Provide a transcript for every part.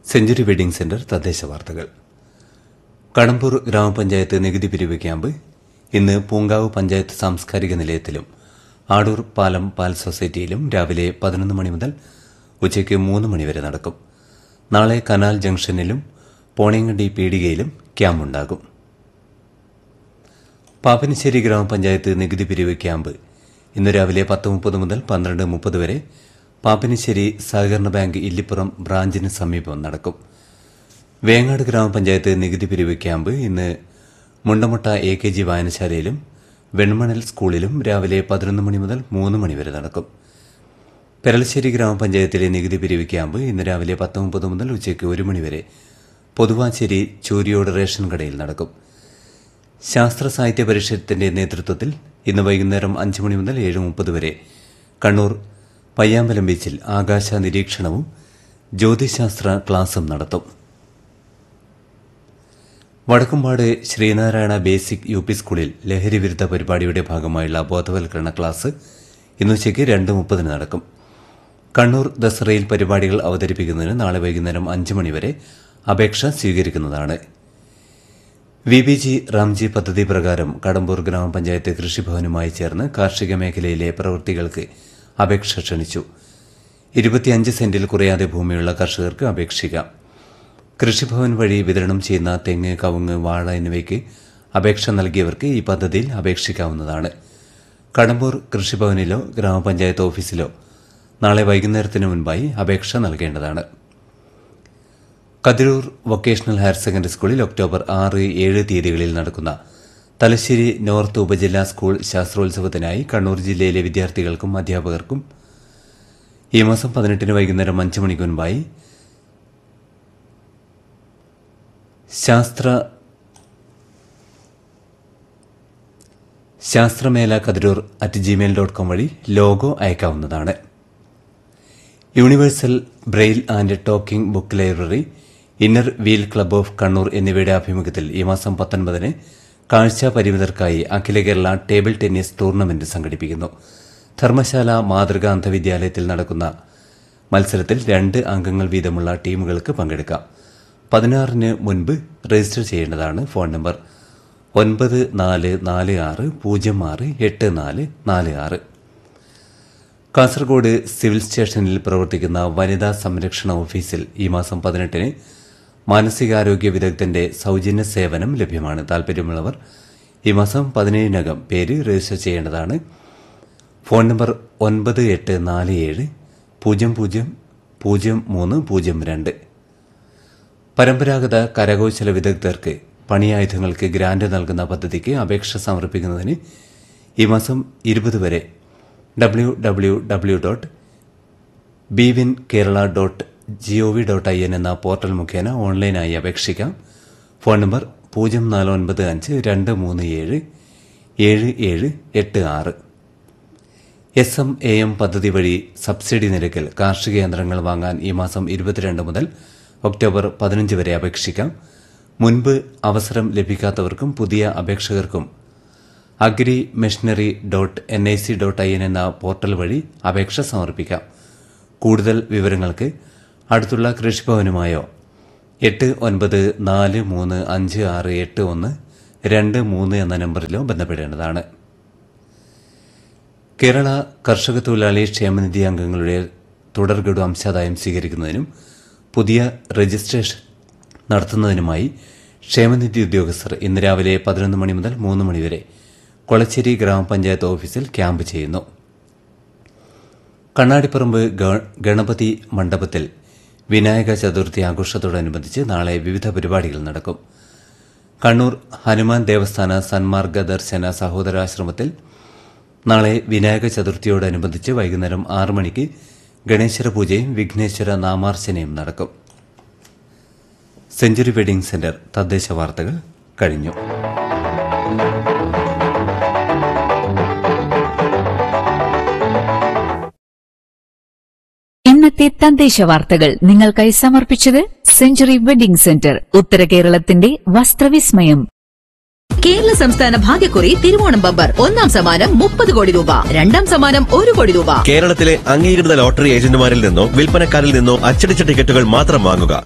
century wedding centre തദ്ദേശ വാർത്തകൾ കടമ്പൂർ ഗ്രാമപഞ്ചായത്ത് നികുതി പിരിവ് ക്യാമ്പ് ഇന്ന് പൂങ്കാവ് പഞ്ചായത്ത് സാംസ്കാരിക നിലയത്തിലും ആടൂർ പാലം പാൽ സൊസൈറ്റിയിലും രാവിലെ പതിനൊന്ന് മണി മുതൽ ഉച്ചയ്ക്ക് മൂന്ന് മണിവരെ നടക്കും നാളെ കനാൽ ജംഗ്ഷനിലും പോണിയങ്കണ്ടി പീടികയിലും ക്യാമ്പുണ്ടാകും പാപ്പനശ്ശേരി ഗ്രാമപഞ്ചായത്ത് നികുതി പിരിവ് ക്യാമ്പ് ഇന്ന് രാവിലെ പത്ത് മുപ്പത് മുതൽ പന്ത്രണ്ട് മുപ്പത് വരെ പാപ്പനശ്ശേരി സഹകരണ ബാങ്ക് ഇല്ലിപ്പുറം ബ്രാഞ്ചിന് സമീപം നടക്കും വേങ്ങാട് ഗ്രാമപഞ്ചായത്ത് നികുതി പിരിവ് ക്യാമ്പ് ഇന്ന് മുണ്ടമുട്ട എ കെ ജി വായനശാലയിലും വെൺമണൽ സ്കൂളിലും രാവിലെ പതിനൊന്ന് മണി മുതൽ മൂന്ന് മണി വരെ നടക്കും പെരളശ്ശേരി ഗ്രാമപഞ്ചായത്തിലെ നികുതി പിരിവ് ക്യാമ്പ് ഇന്ന് രാവിലെ പത്ത് മുപ്പത് മുതൽ ഉച്ചയ്ക്ക് ഒരു മണിവരെ പൊതുവാച്ചേരി ചൂരിയോട് റേഷൻ കടയിൽ നടക്കും ശാസ്ത്ര സാഹിത്യ പരിഷത്തിന്റെ നേതൃത്വത്തിൽ ഇന്ന് വൈകുന്നേരം അഞ്ച് മണി മുതൽ ഏഴ് മുപ്പത് വരെ കണ്ണൂർ പയ്യാമ്പലം ബീച്ചിൽ ആകാശ നിരീക്ഷണവും ജ്യോതിശാസ്ത്ര ക്ലാസും നടത്തും Vadakkumpad Sreenarayana basic U P സ്കൂളിൽ ലഹരി വിരുദ്ധ പരിപാടിയുടെ ഭാഗമായുള്ള ബോധവൽക്കരണ ക്ലാസ് ഇന്നുച്ചയ്ക്ക് രണ്ട് മുപ്പതിന് നടക്കും കണ്ണൂർ ദസറയിൽ പരിപാടികൾ അവതരിപ്പിക്കുന്നതിന് നാളെ വൈകുന്നേരം അഞ്ച് മണിവരെ അപേക്ഷ സ്വീകരിക്കുന്നതാണ് വി ബി ജി റാംജി പദ്ധതി പ്രകാരം കടമ്പൂർ ഗ്രാമപഞ്ചായത്ത് കൃഷിഭവനുമായി ചേർന്ന് കാർഷിക മേഖലയിലെ പ്രവൃത്തികൾക്ക് അപേക്ഷ ക്ഷണിച്ചു ഇരുപത്തിയഞ്ച് സെന്റിൽ കുറയാതെ ഭൂമിയുള്ള കർഷകർക്ക് അപേക്ഷിക്കാം കൃഷിഭവൻ വഴി വിതരണം ചെയ്യുന്ന തെങ്ങ് കവുങ്ങ് വാഴ എന്നിവയ്ക്ക് അപേക്ഷ നൽകിയവർക്ക് ഈ പദ്ധതിയിൽ അപേക്ഷിക്കാവുന്നതാണ് കടമ്പൂർ കൃഷിഭവനിലോ ഗ്രാമപഞ്ചായത്ത് ഓഫീസിലോ നാളെ വൈകുന്നേരത്തിന് മുൻപായി അപേക്ഷ നൽകേണ്ടതാണ് കതിരൂർ വൊക്കേഷണൽ ഹയർ സെക്കൻഡറി സ്കൂളിൽ ഒക്ടോബർ ആറ് ഏഴ് തീയതികളിൽ നടക്കുന്ന തലശ്ശേരി നോർത്ത് ഉപജില്ലാ സ്കൂൾ ശാസ്ത്രോത്സവത്തിനായി കണ്ണൂർ ജില്ലയിലെ വിദ്യാർത്ഥികൾക്കും അധ്യാപകർക്കും ഈ മാസം പതിനെട്ടിന് വൈകുന്നേരം അഞ്ച് മണിക്ക് മുൻപായി ശാസ്ത്ര ശാസ്ത്രമേള Kathirur at Gmail dot com വഴി ലോഗോ അയക്കാവുന്നതാണ് universal braille and talking book library inner wheel club of Kannur എന്നിവയുടെ ആഭിമുഖ്യത്തിൽ ഈ മാസം പത്തൊൻപതിന് കാഴ്ച പരിമിതർക്കായി അഖില കേരള ടേബിൾ ടെന്നീസ് ടൂർണമെന്റ് സംഘടിപ്പിക്കുന്നു ധർമ്മശാല മാതൃക അന്ധവിദ്യാലയത്തിൽ നടക്കുന്ന മത്സരത്തിൽ രണ്ട് അംഗങ്ങൾ വീതമുള്ള ടീമുകൾക്ക് പങ്കെടുക്കാം പതിനാറിന് മുൻപ് രജിസ്റ്റർ ചെയ്യേണ്ടതാണ് ഫോൺ നമ്പർ ഒൻപത് നാല് നാല് ആറ് പൂജ്യം ആറ് എട്ട് നാല് നാല് ആറ് കാസർഗോഡ് സിവിൽ സ്റ്റേഷനിൽ പ്രവർത്തിക്കുന്ന വനിതാ സംരക്ഷണ ഓഫീസിൽ ഈ മാസം പതിനെട്ടിന് മാനസികാരോഗ്യ വിദഗ്ധന്റെ സൌജന്യ സേവനം ലഭ്യമാണ് താൽപര്യമുള്ളവർ ഈ മാസം പതിനേഴിനകം പേര് രജിസ്റ്റർ ചെയ്യേണ്ടതാണ് ഫോൺ നമ്പർ ഒൻപത് എട്ട് നാല് ഏഴ് പൂജ്യം പൂജ്യം പൂജ്യം മൂന്ന് പൂജ്യം രണ്ട് പരമ്പരാഗത കരകൌശല വിദഗ്ധർക്ക് പണിയായുധങ്ങൾക്ക് ഗ്രാന്റ് നൽകുന്ന പദ്ധതിക്ക് അപേക്ഷ സമർപ്പിക്കുന്നതിന് ഈ മാസം ഇരുപത് വരെ ഡബ്ല്യു ഡബ്ല്യു ഡബ്ല്യു ഡോട്ട് ബിവിൻ Kerala dot gov dot I N എന്ന പോർട്ടൽ മുഖേന ഓൺലൈനായി അപേക്ഷിക്കാം ഫോൺ നമ്പർ പൂജ്യം നാല് ഒൻപത് അഞ്ച് രണ്ട് മൂന്ന് ഏഴ് ഏഴ് ഏഴ് എട്ട് ആറ് എസ് എം എ എം പദ്ധതി വഴി സബ്സിഡി നിരക്കിൽ കാർഷിക യന്ത്രങ്ങൾ വാങ്ങാൻ ഈ മാസം ഇരുപത്തിരണ്ട് മുതൽ ഒക്ടോബർ പതിനഞ്ച് വരെ അപേക്ഷിക്കാം മുൻപ് അവസരം ലഭിക്കാത്തവർക്കും പുതിയ അപേക്ഷകർക്കും agri machinery dot N I C dot I N എന്ന പോർട്ടൽ വഴി അപേക്ഷ സമർപ്പിക്കാം കൂടുതൽ വിവരങ്ങൾക്ക് അടുത്തുള്ള കൃഷിഭവനുമായോ എട്ട് ഒൻപത് നാല് മൂന്ന് അഞ്ച് ആറ് എട്ട് ഒന്ന് രണ്ട് മൂന്ന് എന്ന നമ്പറിലോ ബന്ധപ്പെടേണ്ടതാണ് കേരള കർഷക തൊഴിലാളി ക്ഷേമനിധി അംഗങ്ങളുടെ തുടർഗഡു അംശാദായം സ്വീകരിക്കുന്നതിനും പുതിയ രജിസ്ട്രേഷൻ നടത്തുന്നതിനുമായി ക്ഷേമനിധി ഉദ്യോഗസ്ഥർ ഇന്ന് രാവിലെ പതിനൊന്ന് മണി മുതൽ മൂന്ന് മണിവരെ കൊളച്ചേരി ഗ്രാമപഞ്ചായത്ത് ഓഫീസിൽ ക്യാമ്പ് ചെയ്യുന്നു കണ്ണാടിപ്പറമ്പ് ഗണപതി മണ്ഡപത്തിൽ വിനായക ചതുർത്ഥി ആഘോഷത്തോടനുബന്ധിച്ച് നാളെ വിവിധ പരിപാടികൾ നടക്കും കണ്ണൂർ ഹനുമാൻ ദേവസ്ഥാന സന്മാർഗ ദർശന സഹോദരാശ്രമത്തിൽ നാളെ വിനായക ചതുർത്ഥിയോടനുബന്ധിച്ച് വൈകുന്നേരം ആറ് മണിക്ക് ഗണേശ്വര പൂജയും വിഘ്നേശ്വര നാമാർച്ചനയും നടക്കും സെഞ്ചുറി വെഡിംഗ് സെന്റർ തദ്ദേശ വാർത്തകൾ കഴിഞ്ഞു ഇന്നത്തെ തദ്ദേശ വാർത്തകൾ നിങ്ങൾക്കായി സമർപ്പിച്ചത് സെഞ്ചുറി വെഡിംഗ് സെന്റർ ഉത്തര കേരളത്തിന്റെ വസ്ത്രവിസ്മയം കേരള സംസ്ഥാന ഭാഗ്യക്കുറി തിരുവോണം ബമ്പർ ഒന്നാം സമ്മാനം മുപ്പത് കോടി രൂപ രണ്ടാം സമ്മാനം ഒരു കോടി രൂപ കേരളത്തിലെ അംഗീകൃത ലോട്ടറി ഏജന്റുമാരിൽ നിന്നോ വിൽപ്പനക്കാരിൽ നിന്നോ അച്ചടിച്ച ടിക്കറ്റുകൾ മാത്രം വാങ്ങുക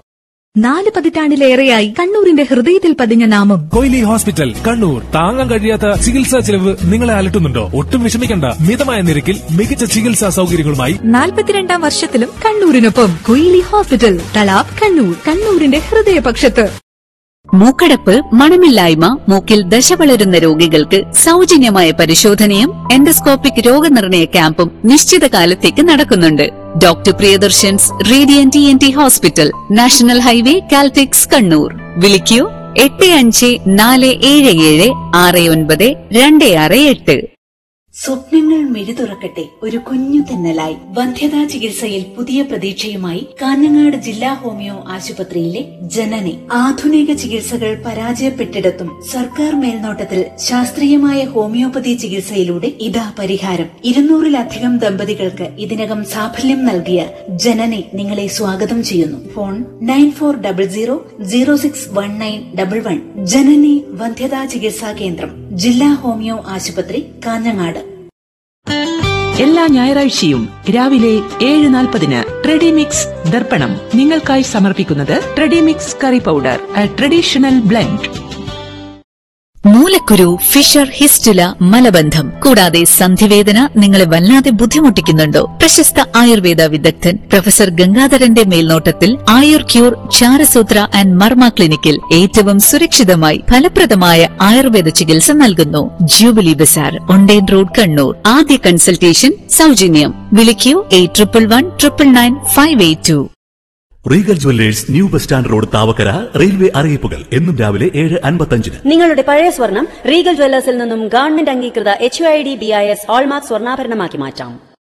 നാല് പതിറ്റാണ്ടിലേറെയായി കണ്ണൂരിന്റെ ഹൃദയത്തിൽ പതിഞ്ഞ നാമം കൊയിലി ഹോസ്പിറ്റൽ കണ്ണൂർ താങ്ങാൻ കഴിയാത്ത ചികിത്സാ ചെലവ് നിങ്ങളെ അലട്ടുന്നുണ്ടോ ഒട്ടും വിഷമിക്കണ്ട മിതമായ നിരക്കിൽ മികച്ച ചികിത്സാ സൗകര്യങ്ങളുമായി നാൽപ്പത്തിരണ്ടാം വർഷത്തിലും കണ്ണൂരിനൊപ്പം കൊയിലി ഹോസ്പിറ്റൽ തലാബ് കണ്ണൂർ കണ്ണൂരിന്റെ ഹൃദയപക്ഷത്ത് മൂക്കടപ്പ് മണമില്ലായ്മ മൂക്കിൽ ദശ വളരുന്ന രോഗികൾക്ക് സൗജന്യമായ പരിശോധനയും എൻഡോസ്കോപ്പിക് രോഗനിർണയ ക്യാമ്പും നിശ്ചിത കാലത്തേക്ക് നടക്കുന്നുണ്ട് ഡോക്ടർ പ്രിയദർശൻസ് റേഡിയൻ T N T hospital national highway Caltex Kannur വിളിക്കൂ എട്ട് അഞ്ച് നാല് ഏഴ് ഏഴ് ആറ് ഒൻപത് രണ്ട് ആറ് എട്ട് സ്വപ്നങ്ങൾ മിഴി തുറക്കട്ടെ ഒരു കുഞ്ഞു തെന്നലായി വന്ധ്യതാ ചികിത്സയിൽ പുതിയ പ്രതീക്ഷയുമായി കാഞ്ഞങ്ങാട് ജില്ലാ ഹോമിയോ ആശുപത്രിയിലെ ജനനി ആധുനിക ചികിത്സകൾ പരാജയപ്പെട്ടിടത്തും സർക്കാർ മേൽനോട്ടത്തിൽ ശാസ്ത്രീയമായ ഹോമിയോപ്പതി ചികിത്സയിലൂടെ ഇതാ പരിഹാരം ഇരുന്നൂറിലധികം ദമ്പതികൾക്ക് ഇതിനകം സാഫല്യം നൽകിയ ജനനി നിങ്ങളെ സ്വാഗതം ചെയ്യുന്നു phone nine four double zero zero six one nine double one Janani വന്ധ്യതാ ചികിത്സാ കേന്ദ്രം ജില്ലാ ഹോമിയോ ആശുപത്രി കാഞ്ഞങ്ങാട് എല്ലാ ഞായറാഴ്ചയും രാവിലെ ഏഴ് നാൽപ്പതിന് ട്രെഡിമിക്സ് ദർപ്പണം നിങ്ങൾക്കായി സമർപ്പിക്കുന്നത് ട്രെഡിമിക്സ് curry powder a traditional blend മൂലക്കുരു ഫിഷർ ഹിസ്റ്റുല മലബന്ധം കൂടാതെ സന്ധിവേദന നിങ്ങളെ വല്ലാതെ ബുദ്ധിമുട്ടിക്കുന്നുണ്ടോ പ്രശസ്ത ആയുർവേദ വിദഗ്ധൻ പ്രൊഫസർ ഗംഗാധരന്റെ മേൽനോട്ടത്തിൽ ആയുർ ക്യൂർ ചാരസൂത്ര ആൻഡ് മർമ്മ ക്ലിനിക്കിൽ ഏറ്റവും സുരക്ഷിതമായി ഫലപ്രദമായ ആയുർവേദ ചികിത്സ നൽകുന്നു ജൂബിലി ബസാർ ഒണ്ടേൻ റോഡ് കണ്ണൂർ ആദ്യ കൺസൾട്ടേഷൻ സൗജന്യം വിളിക്കൂ eight triple one triple nine five eight two regal jewellers new bus stand road Thavakkara railway അറിയിപ്പുകൾ എന്നും രാവിലെ ഏഴ് അൻപത്തഞ്ചിന് നിങ്ങളുടെ പഴയ സ്വർണം റീഗൽ ജ്വല്ലേഴ്സിൽ നിന്നും ഗവൺമെന്റ് അംഗീകൃത H I D B I S hallmark സ്വർണ്ണാഭരണമാക്കി മാറ്റാം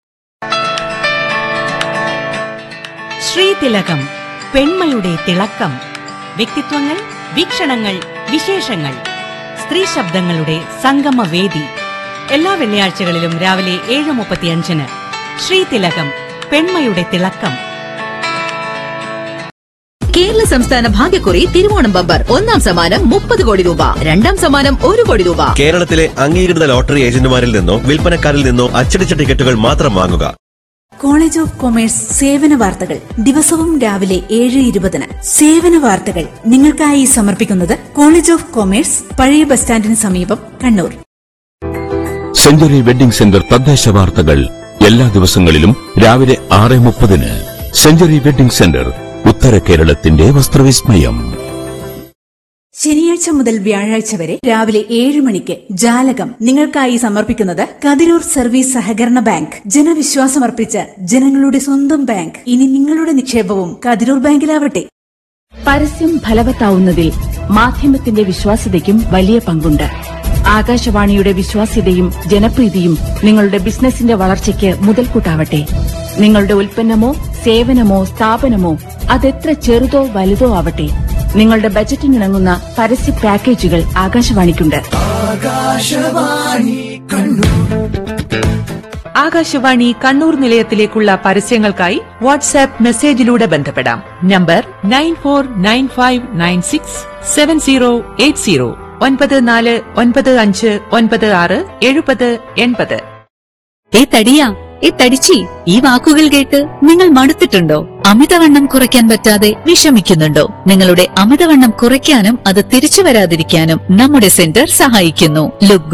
ശ്രീതിലകം പെൺമയുടെ തിളക്കം വ്യക്തിത്വങ്ങൾ വീക്ഷണങ്ങൾ വിശേഷങ്ങൾ സ്ത്രീ ശബ്ദങ്ങളുടെ സംഗമവേദി എല്ലാ വെള്ളിയാഴ്ചകളിലും രാവിലെ ഏഴ് മുപ്പത്തിയഞ്ചിന് ശ്രീതിലകം പെൺമയുടെ തിളക്കം കേരള സംസ്ഥാന ഭാഗ്യക്കുറി തിരുവോണം ബമ്പർ ഒന്നാം സമ്മാനം മുപ്പത് കോടി രൂപ രണ്ടാം സമ്മാനം ഒരു കോടി രൂപ കേരളത്തിലെ അംഗീകൃത ലോട്ടറി ഏജന്റുമാരിൽ നിന്നോ വിൽപ്പനക്കാരിൽ നിന്നോ അച്ചടിച്ച ടിക്കറ്റുകൾ മാത്രം വാങ്ങുക കോളേജ് ഓഫ് കൊമേഴ്സ് സേവന വാർത്തകൾ ദിവസവും രാവിലെ ഏഴ് ഇരുപതിന് സേവന വാർത്തകൾ നിങ്ങൾക്കായി സമർപ്പിക്കുന്നത് കോളേജ് ഓഫ് കൊമേഴ്സ് പഴയ ബസ് സ്റ്റാൻഡിന് സമീപം കണ്ണൂർ സെഞ്ചുറി വെഡിംഗ് സെന്റർ തദ്ദേശ വാർത്തകൾ എല്ലാ ദിവസങ്ങളിലും രാവിലെ ആറ് മുപ്പതിന് സെഞ്ചുറി വെഡിംഗ് സെന്റർ ഉത്തര കേരളത്തിന്റെ വസ്ത്രവിസ്മയം ശനിയാഴ്ച മുതൽ വ്യാഴാഴ്ച വരെ രാവിലെ ഏഴ് മണിക്ക് ജാലകം നിങ്ങൾക്കായി സമർപ്പിക്കുന്നത് കതിരൂർ സർവീസ് സഹകരണ ബാങ്ക് ജനവിശ്വാസമർപ്പിച്ച ജനങ്ങളുടെ സ്വന്തം ബാങ്ക് ഇനി നിങ്ങളുടെ നിക്ഷേപവും കതിരൂർ ബാങ്കിലാവട്ടെ പരസ്യം ഫലവത്താവുന്നതിൽ മാധ്യമത്തിന്റെ വിശ്വാസ്യതയ്ക്കും വലിയ പങ്കുണ്ട് ആകാശവാണിയുടെ വിശ്വാസ്യതയും ജനപ്രീതിയും നിങ്ങളുടെ ബിസിനസിന്റെ വളർച്ചയ്ക്ക് മുതൽക്കൂട്ടാവട്ടെ നിങ്ങളുടെ ഉൽപ്പന്നമോ സേവനമോ സ്ഥാപനമോ അതെത്ര ചെറുതോ വലുതോ ആവട്ടെ നിങ്ങളുടെ ബജറ്റിനിണങ്ങുന്ന പരസ്യ പാക്കേജുകൾ ആകാശവാണിക്കുണ്ട് ആകാശവാണി കണ്ണൂർ നിലയത്തിലേക്കുള്ള പരസ്യങ്ങൾക്കായി വാട്സാപ്പ് മെസ്സേജിലൂടെ ബന്ധപ്പെടാം number nine four nine five nine six seven zero eight zero ഒൻപത് നാല് ഒൻപത് അഞ്ച് ഒൻപത് ആറ് എഴുപത് എൺപത് ഏ തടിയാ ഏ തടിച്ചി ഈ വാക്കുകൾ കേട്ട് നിങ്ങൾ മടുത്തിട്ടുണ്ടോ അമിതവണ്ണം കുറയ്ക്കാൻ പറ്റാതെ വിഷമിക്കുന്നുണ്ടോ നിങ്ങളുടെ അമിതവണ്ണം കുറയ്ക്കാനും അത് തിരിച്ചു വരാതിരിക്കാനും നമ്മുടെ സെന്റർ സഹായിക്കുന്നു ലുക്ക്